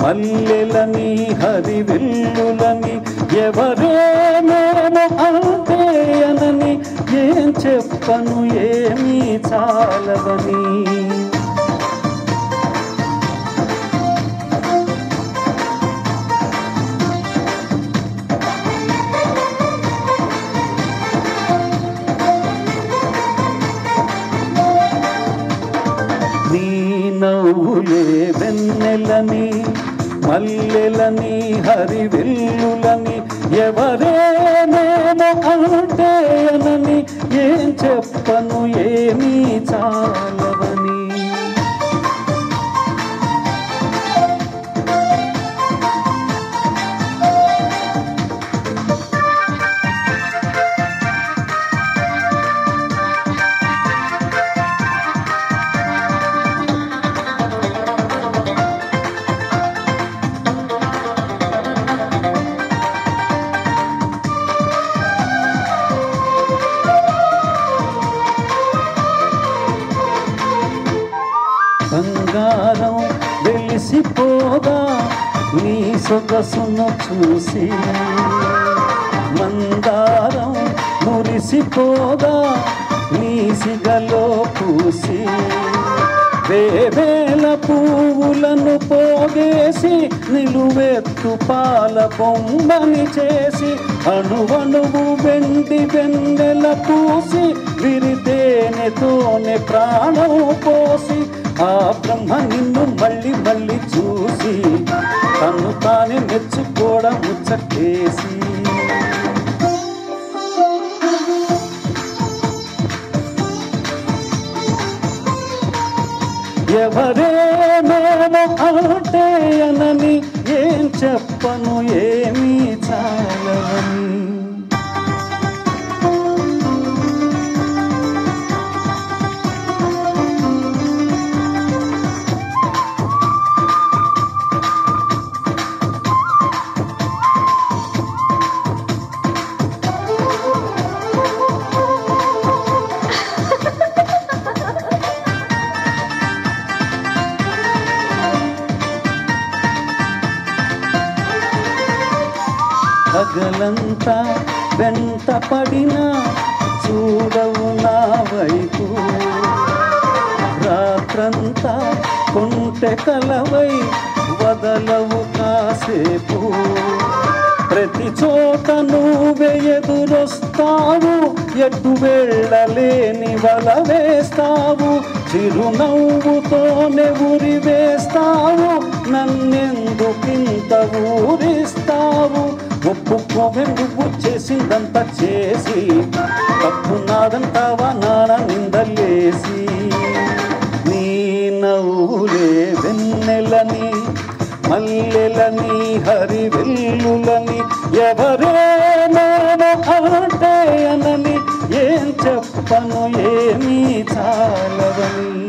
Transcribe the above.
మల్లెలని హరివిల్లులని ఎవరేమేమో అంటే అనని ఏం చెప్పను ఏమీ చాలవని నీ నవ్వులే వెన్నెలని మల్లెలని హరివిల్లులని ఎవరేమేమో అంటే అనని ఏం చెప్పను ఏమీ చాలవని బంగారం వెలిసిపోగా నీ సొగసును చూసి మందారం మురిసిపోగా నీ సిగలో పూసి వేవేల పువ్వులను పోగేసి నిలువెత్తు పాల బొమ్మని చేసి అణువణువు వెండి వెన్నెల పూసి విరితేనెతోనే ప్రాణం పోసి ఆ బ్రహ్మ నిన్ను మళ్ళీ మళ్ళీ చూసి తను తానే మెచ్చుకోవడం ముచ్చటేసి ఎవరేమేమో అంటే అనని ఏం చెప్పను ఏమీ చాలవని పగలంతా వెంట పడినా చూడవు నా వైపు రాత్రంతా కొంటె కలవై వదలవు కాసేపు ప్రతి చోట నువ్వే ఎదురొస్తావు ఎటు వెళ్ళలేని వల వేస్తావు చిరునవ్వుతోనే ఉరి వేస్తావు నన్నెందుకింత ఊరిస్తావు ఒప్పుకోవే నువ్వు చేసిందంతా చేసి తప్పు నాదంటావా నాన్న నిందలేసి నీ నవ్వులే వెన్నెలని మల్లెలని హరివెల్లులని ఎవరేమేమో అంటే అనని ఏం చెప్పను ఏమీ చాలవని